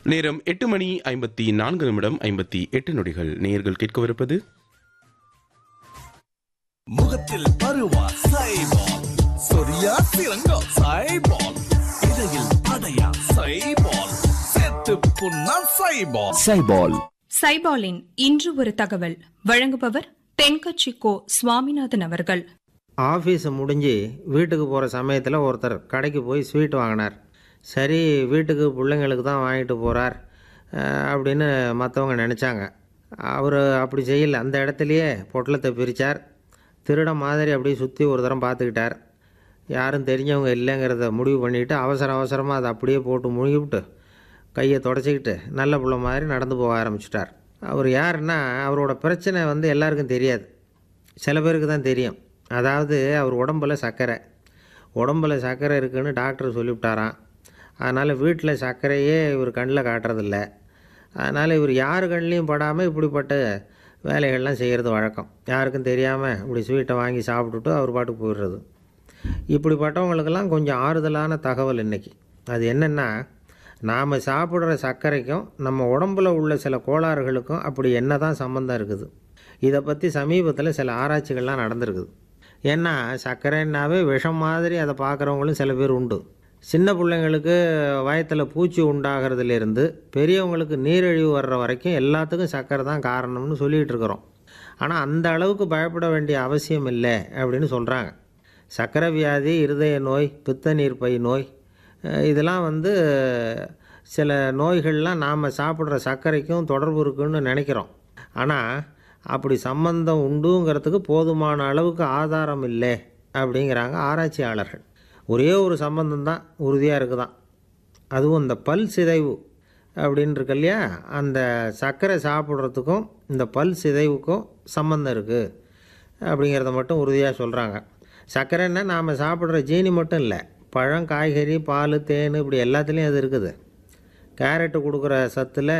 நேரம் எட்டு மணி ஐம்பத்தி நான்கு நிமிடம் ஐம்பத்தி எட்டு நொடிகள் நேயர்கள் கேட்கவிருப்பது முகத்தில் பருவா சைபால் சொரியா சிறங்கா சைபால் இடையில் அடையா சைபால் செத்து புண்ணா சைபால் சைபால் சைபாலின் இன்று ஒரு தகவல் வழங்குபவர் தென்கட்சி கோ சுவாமிநாதன் அவர்கள் ஆஃபீஸ் முடிஞ்சு வீட்டுக்கு போகிற சமயத்தில் ஒருத்தர் கடைக்கு போய் ஸ்வீட் வாங்கினார் சரி வீட்டுக்கு பிள்ளைங்களுக்கு தான் வாங்கிட்டு போகிறார் அப்படின்னு மற்றவங்க நினச்சாங்க அவர் அப்படி செய்யல அந்த இடத்துலையே பொட்டலத்தை பிரித்தார் திருட மாதிரி அப்படியே சுற்றி ஒரு தரம் பார்த்துக்கிட்டார் யாரும் தெரிஞ்சவங்க இல்லைங்கிறத முடிவு பண்ணிவிட்டு அவசர அவசரமாக அதை அப்படியே போட்டு முழுகிவிட்டு கையை தொடச்சிக்கிட்டு நல்ல புள்ள மாதிரி நடந்து போக ஆரம்பிச்சிட்டார் அவர் யாருன்னா அவரோட பிரச்சனை வந்து எல்லாருக்கும் தெரியாது சில பேருக்கு தான் தெரியும் அதாவது அவர் உடம்புல சர்க்கரை உடம்புல சர்க்கரை இருக்குன்னு டாக்டர் சொல்லிவிட்டாராம் அதனால் வீட்டில் சர்க்கரையே இவர் கண்ணில் காட்டுறதில்ல அதனால் இவர் யார் கண்ணிலையும் படாமல் இப்படிப்பட்ட வேலைகள்லாம் செய்கிறது வழக்கம் யாருக்கும் தெரியாமல் இப்படி ஸ்வீட்டை வாங்கி சாப்பிட்டுட்டு அவர் பாட்டுக்கு போயிடுறது இப்படிப்பட்டவங்களுக்கெல்லாம் கொஞ்சம் ஆறுதலான தகவல் இன்றைக்கி அது என்னென்னா நாம் சாப்பிட்ற சர்க்கரைக்கும் நம்ம உடம்புல உள்ள சில கோளாறுகளுக்கும் அப்படி என்ன தான் சம்மந்தம் இருக்குது இதை பற்றி சமீபத்தில் சில ஆராய்ச்சிகள்லாம் நடந்திருக்குது ஏன்னா சர்க்கரைன்னாவே விஷம் மாதிரி அதை பார்க்குறவங்களும் சில பேர் உண்டு சின்ன பிள்ளைங்களுக்கு வயத்தில் பூச்சி உண்டாகிறதுலேருந்து பெரியவங்களுக்கு நீரிழிவு வர்ற வரைக்கும் எல்லாத்துக்கும் சர்க்கரை தான் காரணம்னு சொல்லிகிட்டு இருக்கிறோம் ஆனால் அந்த அளவுக்கு பயப்பட வேண்டிய அவசியம் இல்லை அப்படின்னு சொல்கிறாங்க சர்க்கரை வியாதி இருதய நோய் பித்த நீர்ப்பை நோய் அஹ் இதெல்லாம் வந்து சில நோய்கள்லாம் நாம் சாப்பிட்ற சர்க்கரைக்கும் தொடர்பு இருக்குன்னு நினைக்கிறோம் ஆனால் அப்படி சம்பந்தம் உண்டுங்கிறதுக்கு போதுமான அளவுக்கு ஆதாரம் இல்லை அப்படிங்கிறாங்க ஆராய்ச்சியாளர்கள் ஒரே ஒரு சம்பந்தம் தான் உறுதியாக இருக்குதான் அதுவும் இந்த பல் சிதைவு அப்படின்னு இருக்கு இல்லையா அந்த சர்க்கரை சாப்பிட்றதுக்கும் இந்த பல் சிதைவுக்கும் சம்மந்தம் இருக்குது அப்படிங்கிறத மட்டும் உறுதியாக சொல்கிறாங்க சர்க்கரைன்னா நாம் சாப்பிட்ற ஜீனி மட்டும் இல்லை பழம் காய்கறி பால் தேன் இப்படி எல்லாத்துலேயும் அது இருக்குது கேரட்டு கொடுக்குற சத்தில்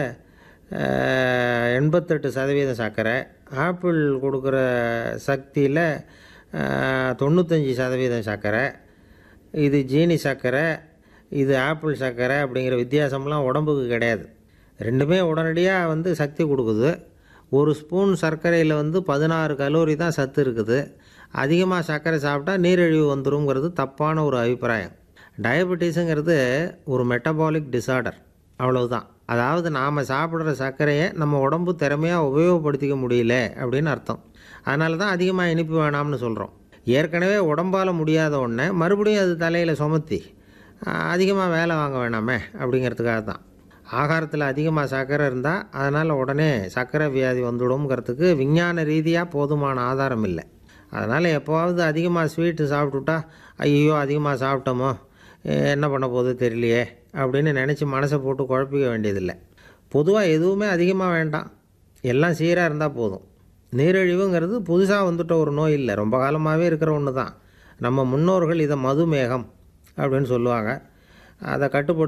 அஹ், எண்பத்தெட்டு சதவீதம் சர்க்கரை ஆப்பிள் கொடுக்குற சக்தியில் அஹ், தொண்ணூத்தஞ்சு சதவீதம் சர்க்கரை இது ஜீனி சர்க்கரை இது ஆப்பிள் சர்க்கரை அப்படிங்கிற வித்தியாசம்லாம் உடம்புக்கு கிடையாது ரெண்டுமே உடனடியாக வந்து சக்தி கொடுக்குது ஒரு ஸ்பூன் சர்க்கரையில் வந்து பதினாறு கலோரி தான் சத்து இருக்குது அதிகமாக சர்க்கரை சாப்பிட்டா நீரிழிவு வந்துருங்கிறது தப்பான ஒரு அபிப்பிராயம் டயபெட்டிஸுங்கிறது ஒரு மெட்டபாலிக் டிசார்டர் அவ்வளவுதான் அதாவது நாம் சாப்பிட்ற சர்க்கரையை நம்ம உடம்பு திறமையாக உபயோகப்படுத்திக்க முடியல அப்படின்னு அர்த்தம் அதனால தான் அதிகமாக இனிப்பு வேணாம்னு சொல்கிறோம் ஏற்கனவே உடம்பால் முடியாத ஒன்றை மறுபடியும் அது தலையில் சுமத்தி அதிகமாக வேலை வாங்க வேணாமே அப்படிங்கிறதுக்காக தான் ஆகாரத்தில் அதிகமாக சர்க்கரை இருந்தால் அதனால் உடனே சர்க்கரை வியாதி வந்துடும்ங்கிறதுக்கு விஞ்ஞான ரீதியாக போதுமான ஆதாரம் இல்லை அதனால் எப்போவாவது அதிகமாக ஸ்வீட்டு சாப்பிட்டுட்டா ஐயோ அதிகமாக சாப்பிட்டோமோ எ- என்ன பண்ண போகுது தெரியலையே அப்படின்னு நினச்சி மனசை போட்டு குழப்பிக்க வேண்டியதில்லை பொதுவாக எதுவுமே அதிகமாக வேண்டாம் எல்லாம் சீராக இருந்தால் போதும் நீரிழிவுங்கிறது புதுசாக வந்துட்ட ஒரு நோய் இல்லை ரொம்ப காலமாகவே இருக்கிற ஒன்று தான் நம்ம முன்னோர்கள் இதை மதுமேகம் அப்படின்னு சொல்லுவாங்க அதை கட்டுப்படுத்த